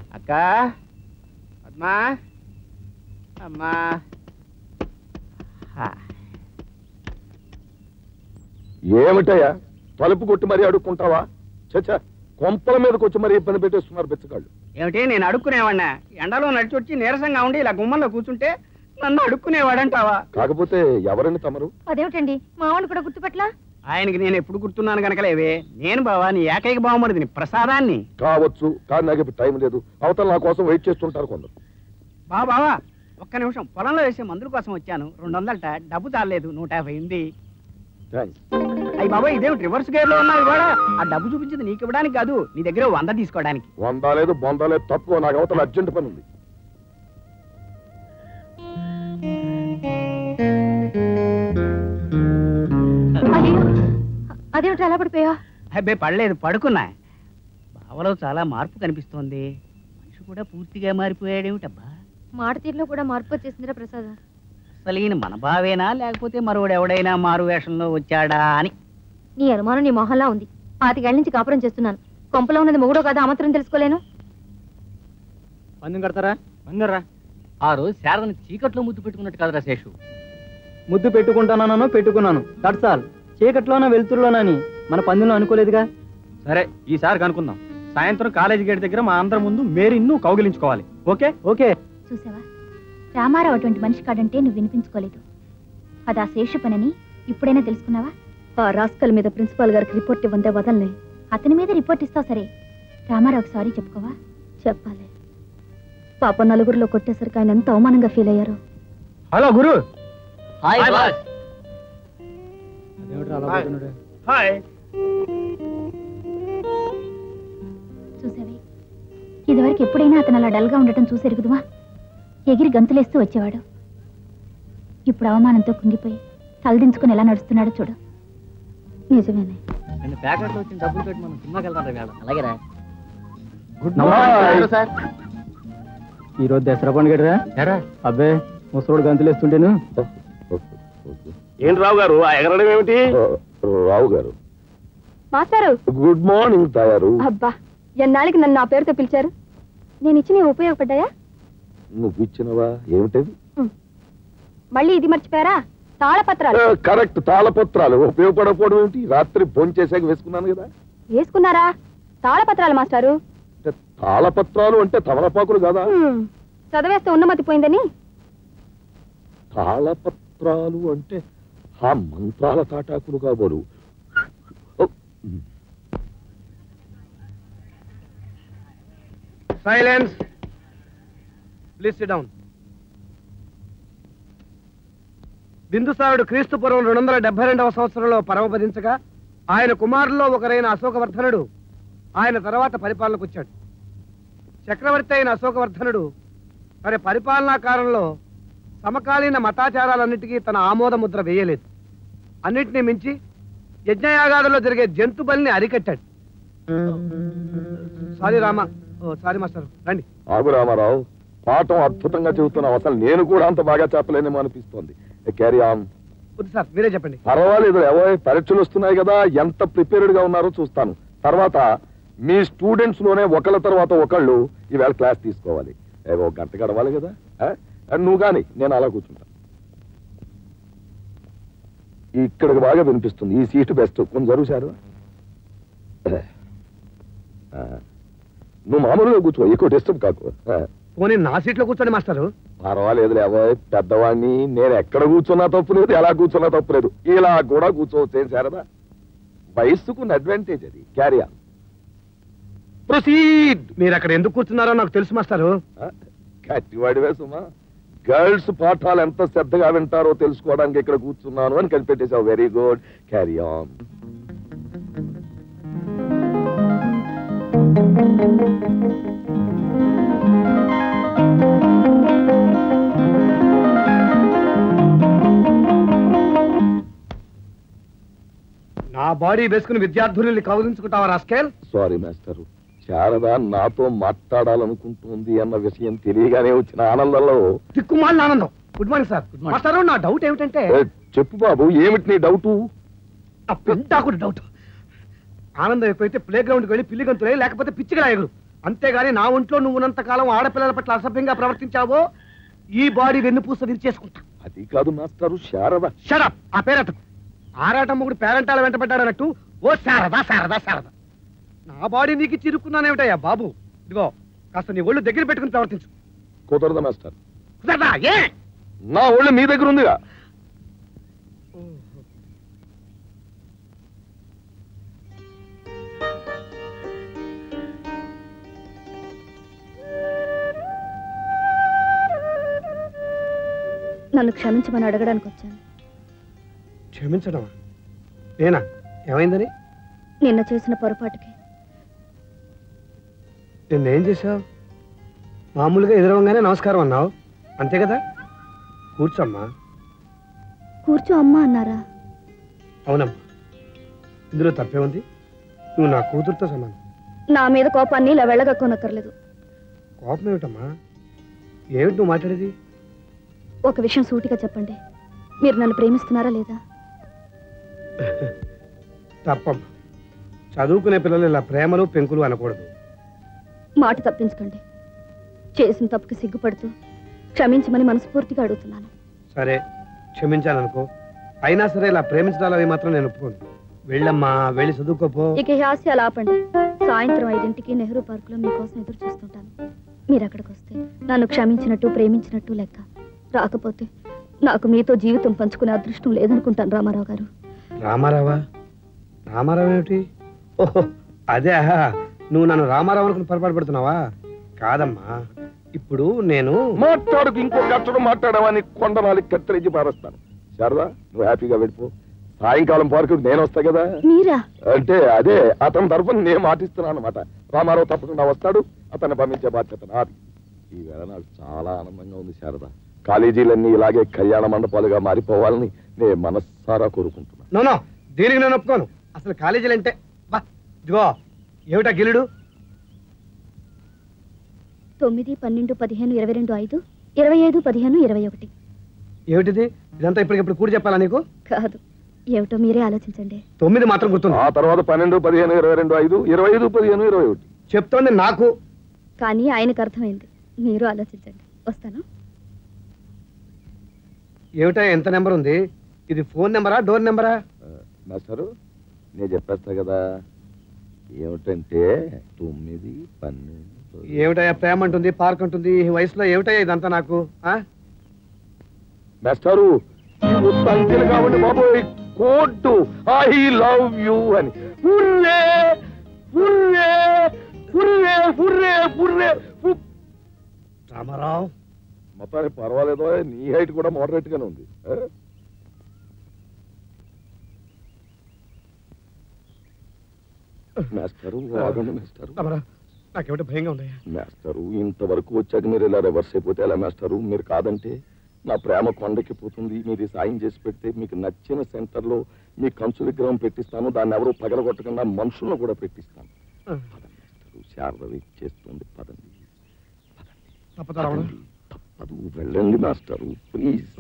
అక్క పద్మా అమ్మా హా. ఏమిటయ్యా తలుపు కొట్టి మరీ అడుక్కుంటావా చచ్చా కొంపల మీదకి వచ్చి మరీ ఇబ్బంది పెట్టేస్తున్నారు బెచ్చగాళ్ళు ఏమిటి నేను అడుక్కునేవాడినా ఎండలో నడిచి వచ్చి నీరసంగా ఉండి ఇలా గుమ్మంలో కూర్చుంటే నన్ను అడుక్కునేవాడంటావా కాకపోతే ఎవరిని తమరు అదేమిటండి మావాడిని కూడా గుర్తుపట్లా ఆయనకి నేను ఎప్పుడు గుర్తున్నాను కనుకలేవే నేను బావా నీ ఏకైక బావమరిదిని ప్రసాదాన్ని కావచ్చు కానీ నాకు ఇప్పుడు టైం లేదు అవతల నా కోసం వెయిట్ చేస్తుంటారు కొందరు బా బావా ఒక్క నిమిషం పొలంలో వేసే మందుల కోసం వచ్చాను రెండు వందలట డబ్బు చాలేదు నూట యాభై ఉంది థ్యాంక్స్ అయ్యి బాబా ఇదేమిటి రివర్స్ గేర్ లో ఉన్నావు ఇవాళ ఆ డబ్బు చూపించింది నీకు ఇవ్వడానికి కాదు నీ దగ్గర వంద తీసుకోవడానికి వంద లేదు బొంద లేదు తప్పుకో నాకు అవతల అర్జెంట్ పని ఉంది అయ్యో అదేమిటి అలా పడిపోయా అబ్బే పడలేదు పడుకున్నా బావలో చాలా మార్పు కనిపిస్తోంది మనిషి కూడా పూర్తిగా మారిపోయాడేమిటబ్బా మాట తీరులో కూడా మార్పు వచ్చేసిందిరా ప్రసాద్ అసలు ఈయన మన బావేనా లేకపోతే మరోడు ఎవడైనా మారు వేషంలో వచ్చాడా అని నీ అనుమానం నీ మొహంలా ఉంది పాతికేళ్ల నుంచి కాపురం చేస్తున్నాను కొంపలో ఉన్నది మొగుడో కాదా ఆమాత్రం తెలుసుకోలేను పందెం కడతారా పందెంరా ఆ రోజు శారదని చీకట్లో ముద్దు పెట్టుకున్నట్టు కదరా శేషు ముద్దు పెట్టుకుంటానో పెట్టుకున్నాను దట్స్ ఆల్ చీకట్లోనా వెలుతురులోనని మన పందెంలో అనుకోలేదుగా సరే ఈసారి కనుక్కుందాం సాయంత్రం కాలేజీ గేట్ దగ్గర మా అందరి ముందు మేరిన్ను కౌగిలించుకోవాలి ఓకే ఓకే చూసావా రామారావు అటువంటి మనిషి కాడంటే నువ్వు వినిపించుకోలేదు అది ఆ శేషు పనని ఇప్పుడైనా తెలుసుకున్నావా ఆ రాస్కల్ మీద ప్రిన్సిపాల్ గారికి రిపోర్ట్ ఇవ్వందే వదలనే అతని మీద రిపోర్ట్ ఇస్తావు సరే రామారావుకి సారీ చెప్పుకోవా చెప్పాలి పాప నలుగురిలో కొట్టేసరికి ఆయన ఎంత అవమానంగా ఫీల్ అయ్యారు హలో గురు హాయ్ బాస్ అదేమిట్రా అలా పోతున్నాడు? హాయ్ చూసావి ఇదివరకు ఎప్పుడైనా అతను అలా డల్గా ఉండటం చూసెరుగుదువా ఎగిరి గంతులేస్తూ వచ్చేవాడు ఇప్పుడు అవమానంతో కుంగిపోయి తలదించుకుని ఎలా నడుస్తున్నాడో చూడు నిజమేనే రెండు ప్యాకెట్లు వచ్చిన డబ్బులు పెట్టి మనం సినిమాకి వెళ్తాం వేళ అలాగేరా గుడ్ మార్నింగ్. సార్ ఈ రోజు దసరా పండుగ ఎరా అబ్బే ముసలోడు గంతులేస్తుంటేను ఏం రావు గారు ఆ ఎగరడం ఏమిటి రావు గారు మాస్టారు గుడ్ మార్నింగ్ తయారు అబ్బా ఎన్నాళ్ళకి నన్ను నా పేరుతో పిలిచారు నేను ఇచ్చిన ఉపయోగపడ్డాయా నువ్వు ఇచ్చినవా ఏమిటది మళ్ళీ ఇది మర్చిపోయారా తాళపత్రాలు కరెక్ట్ తాళపత్రాలు ఉపయోగపడకపోవడం ఏమిటి రాత్రి ఫోన్ చేశాక వేసుకున్నాను కదా వేసుకున్నారా తాళపత్రాలు మాస్టారు అంటే తాళపత్రాలు అంటే తమలపాకులు కదా హ్మ్, చదివేస్తే ఉన్నమతి పోయిందని తాళపత్రాలు అంటే ఆ మంత్రాల తాటాకులు కాబోలు ఓ, సైలెన్స్ ప్లీజ్ సిట్ డౌన్ బిందుసారుడు క్రీస్తు పూర్వం రెండు వందల డెబ్బై రెండవ సంవత్సరంలో పరమపదించగా ఆయన కుమారుల్లో ఒకరైన అశోకవర్ధనుడు ఆయన తర్వాత పరిపాలనకు వచ్చాడు చక్రవర్తి అయిన అశోకవర్ధనుడు మరి పరిపాలనా కాలంలో సమకాలీన మతాచారాలన్నిటికీ తన ఆమోద ముద్ర వేయలేదు అన్నిటినీ మించి యజ్ఞయాగాదుల్లో జరిగే జంతు బలిని అరికట్టాడు సారీ రామా ఓ సారీ మాస్టర్ రండి ఆగు రామారావు పాఠం అద్భుతంగా చెబుతున్నావు అసలు నేను కూడా అంత బాగా చెప్పలేనేమో అనిపిస్తోంది క్యారీ ఆన్ వద్దు సార్ మీరే చెప్పండి పర్వాలేదు ఎవో పరీక్షలు వస్తున్నాయి కదా ఎంత ప్రిపేర్డ్ గా ఉన్నారో చూస్తాను తర్వాత మీ స్టూడెంట్స్ లోనే ఒకళ్ళ తర్వాత ఒకళ్ళు ఈవేళ క్లాస్ తీసుకోవాలి ఏవో గంట గడవాలి కదా ఆ? నువ్వు కానీ నేను అలా కూర్చుంటా ఇక్కడికి బాగా వినిపిస్తుంది ఈ సీటు బెస్ట్ కొంచెం జరుగుసారు నువ్వు మామూలుగా కూర్చో ఎక్కువ డిస్టర్బ్ కాకు ఆ. పోనీ నా సీట్లో కూర్చోండి మాస్టరు పర్వాలేదు లేవో పెద్దవాడిని నేను ఎక్కడ కూర్చున్నా తప్పు లేదు ఎలా కూర్చున్నా తప్పు లేదు ఇలా కూడా కూర్చోవచ్చు ఏం శారదా వయస్సుకున్న అడ్వాంటేజ్ అది క్యారీ ఆన్ ప్రొసీడ్ మీరు అక్కడ ఎందుకు కూర్చున్నారో నాకు తెలుసు మాస్టారు గట్టివాడివే సుమా గర్ల్స్ పాఠాలు ఎంత శ్రద్ధగా వింటారో తెలుసుకోవడానికి ఇక్కడ కూర్చున్నాను అని కనిపెట్టేశావు వెరీ గుడ్ క్యారీ ఆన్ నా బాడీ వేసుకుని విద్యార్థుల్ని కౌలించుకుంటావా రాస్కేల్ సారీ మాస్టర్ శారద నాతో మాట్లాడాలనుకుంటుంది అన్న విషయం తెలియగానే వచ్చిన ఆనందంలో తిక్కుమాలిన ఆనందం గుడ్ మార్నింగ్ సార్ మాస్టారు నా డౌట్ ఏమిటంటే ఏ, చెప్పు బాబు ఏమిటి నీ డౌటు ఆ పెద్దాకుడు డౌట్ ఆనందం ఎక్కువైతే ప్లే గ్రౌండ్కి వెళ్ళి పిల్లి గంతులే లేకపోతే పిచ్చిగా ఎగురు అంతేగాని నా ఒంట్లో నువ్వు ఉన్నంత కాలం ఆడపిల్లల పట్ల అసభ్యంగా ప్రవర్తించావో ఈ బాడీ వెన్నుపూస విరిచేసుకుంటా అది కాదు మాస్టారు శారద షడప్ ఆ పేరట ఆరాటమ్మగుడు పేరంటాల వెంటబడ్డాడన్నట్టు ఓ శారదా శారదా శారదా నా బాడీ నీకు చిరుక్కున్నానేమిటయ్యా బాబు ఇదిగో కాస్త నీ ఒళ్ళు దగ్గర పెట్టుకుని ప్రవర్తించు కుదరదు మాస్టర్ కుదరదా? ఏ నా ఒళ్ళు మీ దగ్గర ఉందిగా నన్ను క్షమించమని అడగడానికి వచ్చాను క్షమించడమా నేనా ఏమైందని నిన్న చేసిన పొరపాటుకి నిన్నేం చేశావు మామూలుగా ఎదురవగానే నమస్కారం అన్నావు అంతే కదా కూర్చోమ్మా కూర్చో అమ్మా అన్నారా అవునమ్మా ఇందులో తప్పే ఉంది నువ్వు నా కూతురుతో సమానం నా మీద కోపాన్ని ఇలా వెళ్ళగక్కోనక్కర్లేదు కోపం ఏమిటమ్మా ఏమిటి నువ్వు మాట్లాడేది ఒక విషయం సూటిగా చెప్పండి మీరు నన్ను ప్రేమిస్తున్నారా లేదా తప్పమ్మా చదువుకునే పిల్లలు ఇలా ప్రేమలు పెంకులు అనకూడదు మాట తప్పించకండి చేసిన తప్పుకి సిగ్గుపడుతూ క్షమించమని మనస్ఫూర్తిగా అడుగుతున్నాను సరే క్షమించాలనుకో అయినా సరే ఇలా ప్రేమించడాలు అవి మాత్రం నేను ఒప్పుకోను వెళ్ళమ్మా వెళ్ళి చదువుకోపో ఇక ఈ హాస్యాలు ఆపండి సాయంత్రం ఐదింటికి నెహ్రూ పార్కులో మీకోసం ఎదురు చూస్తుంటాను మీరు అక్కడికి వస్తే నన్ను క్షమించినట్టు ప్రేమించినట్టు లెక్క రాకపోతే నాకు మీతో జీవితం పంచుకునే అదృష్టం లేదనుకుంటాను రామారావు గారు రామారావా రామారావు ఏమిటి ఓహో అదే ఆహా. నువ్వు నన్ను రామారావు అనుకుని పొరపాటు పడుతున్నావా కాదమ్మా ఇప్పుడు నేను మాట్లాడుకు ఇంకో కట్టడం మాట్లాడమని కొండనాలి కత్తిరించి పారేస్తాను శారదా నువ్వు హ్యాపీగా వెళ్ళిపో సాయంకాలం పార్కు నేను వస్తా కదా మీరా అంటే అదే అతని తరఫున నేను మాటిస్తున్నాను అనమాట రామారావు తప్పకుండా వస్తాడు అతన్ని పంపించే బాధ్యత నాది ఈవేళ నాకు చాలా ఆనందంగా ఉంది శారద కాలేజీలన్నీ ఇలాగే కళ్యాణ మండపాలుగా మారిపోవాలని నేను మనస్సారా కోరుకుంటున్నాను నో నో దీనికి నేను ఒప్పుకోను అసలు కాలేజీలు అంటే బా ఇదిగో ఏమిటా గిలుడు తొమ్మిది పన్నెండు పదిహేను ఇరవై రెండు ఐదు ఇరవై ఐదు పదిహేను ఇరవై ఒకటి ఏమిటిది ఇదంతా ఇప్పటికిప్పుడు కూడి చెప్పాలా నీకు కాదు ఏమిటో మీరే ఆలోచించండి తొమ్మిది మాత్రం గుర్తుంది ఆ తర్వాత పన్నెండు పదిహేను ఇరవై రెండు ఐదు ఇరవై ఐదు పదిహేను ఇరవై ఒకటి చెప్తోంది నాకు కానీ ఆయనకు అర్థమైంది మీరు ఆలోచించండి వస్తాను ఏమిటా ఎంత నెంబర్ ఉంది ఇది ఫోన్ నెంబరా డోర్ నెంబరా ఆ, మాస్టారు నేను చెప్పేస్తా కదా ఏమిటంటే తొమ్మిది పన్నెండు పది- ఏమిటయ్యా ప్రేమ అంటుంది పార్క్ అంటుంది ఈ వయసులో ఏమిటయ్యా ఇదంతా నాకు ఆ? మాస్టారు ఇవి సంఖ్యలు కాబట్టి బాబోయ్ కోర్టు ఐ లవ్ యూ అని hurray hurray hurray hurray hurray హు- రామారావు మొత్తానికి పర్వాలేదో నీ హైట్ కూడా మోడరేట్ గానే ఉంది ఆ? మాస్టారు ఆగండి మాస్టారు రామారావు నాకేమిటో భయంగా ఉందయ్యా మాస్టారు ఇంతవరకు వచ్చాక మీరు ఇలా రివర్స్ అయిపోతే ఎలా మాస్టారు మీరు కాదంటే నా ప్రేమ కొండకి పోతుంది మీరు ఈ సాయం చేసి పెడితే మీకు నచ్చిన సెంటర్లో మీ కంచు విగ్రహం పెట్టిస్తాను దాన్ని ఎవరు పగలగొట్టకుండా మనుషులను కూడా పెట్టిస్తాను పదండి మాస్టారు శారద చేస్తుంది పదండి తప్పదా రావణ పదండి. తప్పదు వెళ్ళండి మాస్టారు ప్లీజ్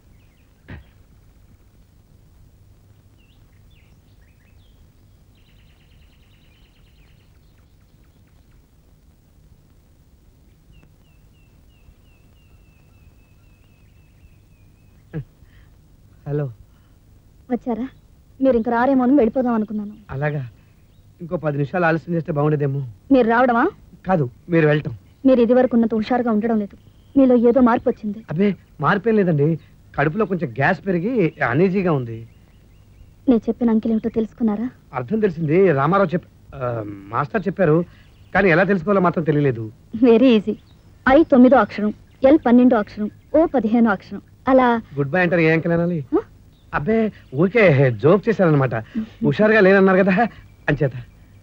హలో వచ్చారా మీరు ఇంక రారేమో అని వెళ్ళిపోదాం అనుకున్నాను అలాగా ఇంకో పది నిమిషాలు ఆలస్యం చేస్తే బాగుండేదేమో మీరు రావడమా కాదు మీరు వెళ్ళటం మీరు ఇదివరకు ఉన్నంత హుషారుగా ఉండడం లేదు మీలో ఏదో మార్పు వచ్చింది అబ్బే మార్పేం లేదండి కడుపులో కొంచెం గ్యాస్ పెరిగి అనీజీగా ఉంది నేను చెప్పిన అంకెలు ఏమిటో తెలుసుకున్నారా అర్థం తెలిసింది రామారావు చెప్ ఆ, మాస్టర్ చెప్పారు కానీ ఎలా తెలుసుకోవాలో మాత్రం తెలియలేదు వెరీ ఈజీ ఐ తొమ్మిదో అక్షరం ఎల్ పన్నెండో అక్షరం ఓ పదిహేనో అక్షరం అలా గుడ్ బై అంటారు ఏ అంకెల్ అనాలి హ? అబ్బే ఊరికే జోక్ చేశారనమాట హుషారుగా లేనన్నారు కదా అంచేత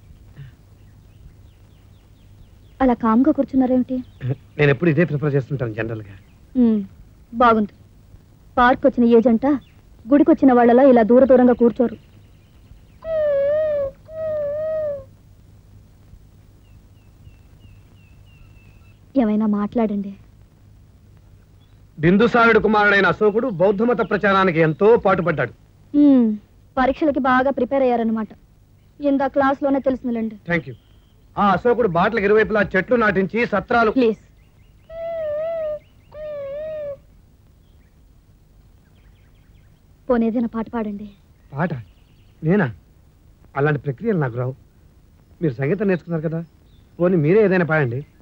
అలా కామ్గా కూర్చున్నారేమిటి నేను ఎప్పుడు ఇదే ప్రిఫర్ చేస్తుంటాను జనరల్గా ఉమ్, బాగుంది పార్క్ వచ్చిన ఏజంట గుడికి వచ్చిన వాళ్ళలా ఇలా దూర దూరంగా కూర్చోరు ఏమైనా మాట్లాడండి బిందుసారుడు కుమారుడైన అశోకుడు బౌద్ధమత ప్రచారానికి ఎంతో పాటుపడ్డాడు ఉమ్, పరీక్షలకి బాగా ప్రిపేర్ అయ్యారనమాట ఇందా క్లాస్లోనే తెలిసిందిలేండి థ్యాంక్ యూ ఆ అశోకుడు బాటలకు ఇరువైపులా చెట్లు నాటించి సత్రాలు ప్లీజ్ పోనీ ఏదైనా పాట పాడండి పాట నేనా అలాంటి ప్రక్రియలు నాకు రావు మీరు సంగీతం నేర్చుకున్నారు కదా పోనీ మీరే ఏదైనా పాడండి